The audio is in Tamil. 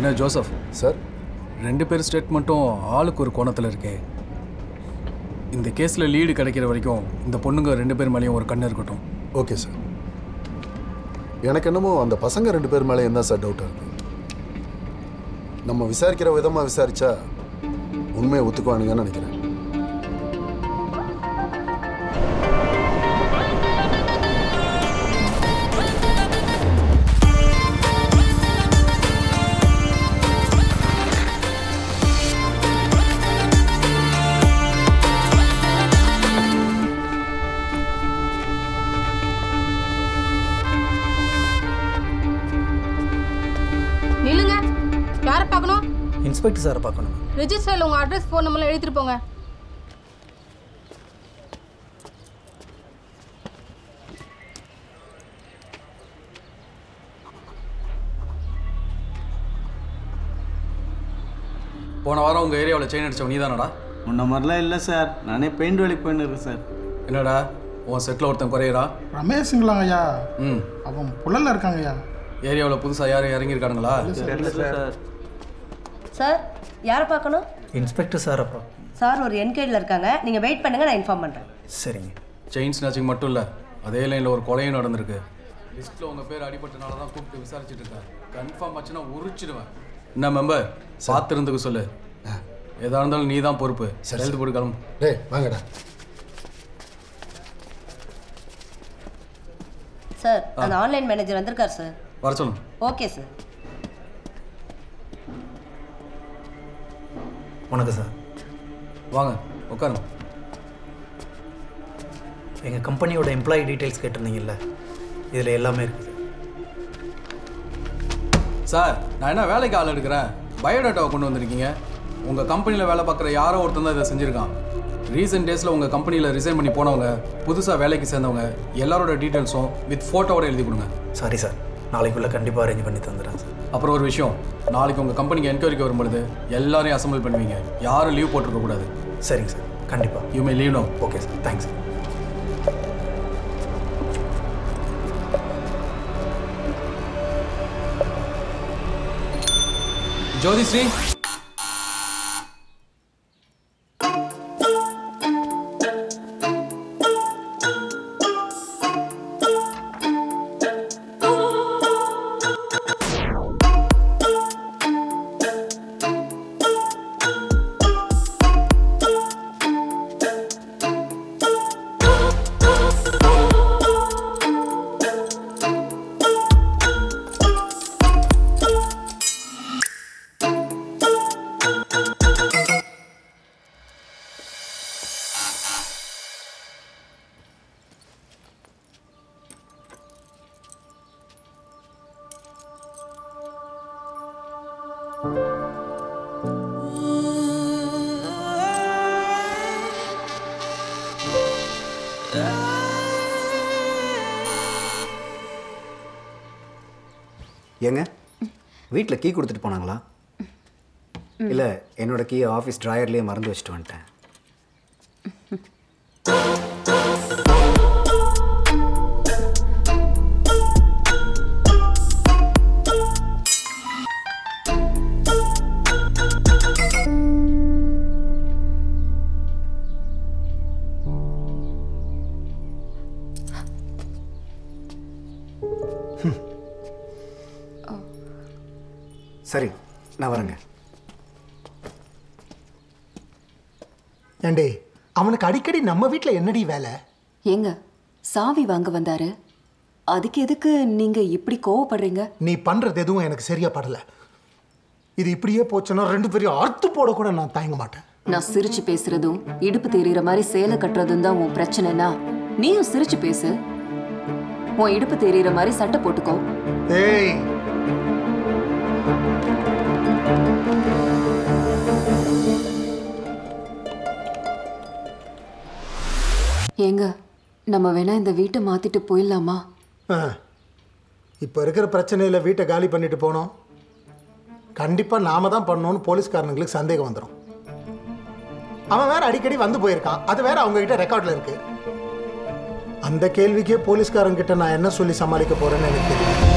என்ன ஜோசப் சார் ரெண்டு பேர் ஸ்டேட்மெண்ட்டும் ஆளுக்கு ஒரு கோணத்தில் இருக்கே இந்த கேஸில் லீடு கிடைக்கிற வரைக்கும் இந்த பொண்ணுங்க ரெண்டு பேர் மேலேயும் ஒரு கண்ணு இருக்கட்டும் ஓகே சார் எனக்கு என்னமோ அந்த பசங்க ரெண்டு பேர் மேலே என்ன சார் டவுட்டாக இருக்கு நம்ம விசாரிக்கிற விதமாக விசாரிச்சா உண்மையை ஒத்துக்குவானுங்கன்னு நினைக்கிறேன் நில்லுங்க யாரை பார்க்கணும் இன்ஸ்பெக்டர் சாரை பார்க்கணும் ரெஜிஸ்டரில் உங்கள் அட்ரஸ் ஃபோன் நம்பர்லாம் எழுதிட்டு போங்க போன வாரம் உங்கள் ஏரியாவில் செயின் அடிச்சவன் நீ தானடா முன்ன மாதிரிலாம் இல்லை சார் நானே பெயிண்ட் வேலைக்கு போயின்னு இருக்கேன் சார் என்னடா உன் செட்டில் ஒருத்தன் குறையிறா ரமேஷுங்களாங்க ஐயா ம் அவன் புழல்ல இருக்காங்க ஐயா ஏரியாவில் புதுசாக யாரும் இறங்கியிருக்கானுங்களா சார் சார் யாரை பார்க்கணும் இன்ஸ்பெக்டர் சாரை பா சார் ஒரு என்கேடில் இருக்காங்க நீங்கள் வெயிட் பண்ணுங்க நான் இன்ஃபார்ம் பண்ணுறேன் சரிங்க செயின் ஸ்நாச்சிங் மட்டும் இல்லை அதே லைனில் ஒரு கொலையும் நடந்திருக்கு லிஸ்ட்டில் உங்கள் பேர் அடிபட்டனால தான் கூப்பிட்டு விசாரிச்சுட்டு இருக்கேன் கன்ஃபார்ம் ஆச்சுன்னா உரிச்சிடுவேன் என்ன மெம்பர் பார்த்துருந்துக்கு சொல்லு எதா இருந்தாலும் நீ தான் பொறுப்பு எழுந்து போட்டு கிளம்பு டேய் வாங்கடா சார் அந்த ஆன்லைன் மேனேஜர் வந்திருக்கார் சார் வர சொல்லுங்க ஓகே சார் வணக்கம் சார் வாங்க உட்காருங்க எங்கள் கம்பெனியோட எம்ப்ளாயி டீட்டெயில்ஸ் கேட்டிருந்தீங்கல்ல இதில் எல்லாமே இருக்குது சார் நான் என்ன வேலைக்கு ஆள் எடுக்கிறேன் பயோடேட்டாவை கொண்டு வந்திருக்கீங்க உங்கள் கம்பெனியில் வேலை பார்க்குற யாரோ ஒருத்தன் தான் இதை செஞ்சுருக்கான் ரீசெண்ட் டேஸில் உங்கள் கம்பெனியில் ரிசைன் பண்ணி போனவங்க புதுசாக வேலைக்கு சேர்ந்தவங்க எல்லாரோட டீட்டெயில்ஸும் வித் ஃபோட்டோவோட எழுதி கொடுங்க சாரி சார் நாளைக்குள்ளே கண்டிப்பாக அரேஞ்ச் பண்ணி தந்துடுறேன் சார் அப்புறம் ஒரு விஷயம் நாளைக்கு உங்கள் கம்பெனிக்கு என்கொயரிக்கு வரும்பொழுது எல்லாரையும் அசம்பிள் பண்ணுவீங்க யாரும் லீவ் போட்டுருக்க கூடாது சரிங்க சார் கண்டிப்பாக you may leave no okay sir thanks Jothisri ஏங்க வீட்டில் கீ கொடுத்துட்டு போனாங்களா இல்லை என்னோட கீ ஆஃபீஸ் ட்ராயர்லேயே மறந்து வச்சுட்டு வந்துட்டேன் சரி நான் வரேங்க ஏண்டே அவனுக்கு அடிக்கடி நம்ம வீட்டில் என்னடி வேலை ஏங்க சாவி வாங்க வந்தாரு அதுக்கு எதுக்கு நீங்க இப்படி கோவப்படுறீங்க நீ பண்ணுறது எதுவும் எனக்கு சரியா படல இது இப்படியே போச்சுன்னா ரெண்டு பேரையும் அறுத்து போட கூட நான் தயங்க மாட்டேன் நான் சிரிச்சு பேசுறதும் இடுப்பு தெரியுற மாதிரி சேலை கட்டுறதும் தான் உன் பிரச்சனைனா நீயும் சிரிச்சு பேசு உன் இடுப்பு தெரியுற மாதிரி சட்டை போட்டுக்கோ ஏய் ஏங்க நம்ம வேணா இந்த வீட்டை மாத்திட்டு போயிடலாமா இப்போ இருக்கிற பிரச்சனையில் வீட்டை காலி பண்ணிட்டு போனோம் கண்டிப்பாக நாம தான் பண்ணோன்னு போலீஸ்காரனுங்களுக்கு சந்தேகம் வந்துடும் அவன் வேற அடிக்கடி வந்து போயிருக்கான் அது வேற அவங்க கிட்ட ரெக்கார்ட்ல இருக்கு அந்த கேள்விக்கே போலீஸ்காரங்க கிட்ட நான் என்ன சொல்லி சமாளிக்க போறேன்னு எனக்கு தெரியும்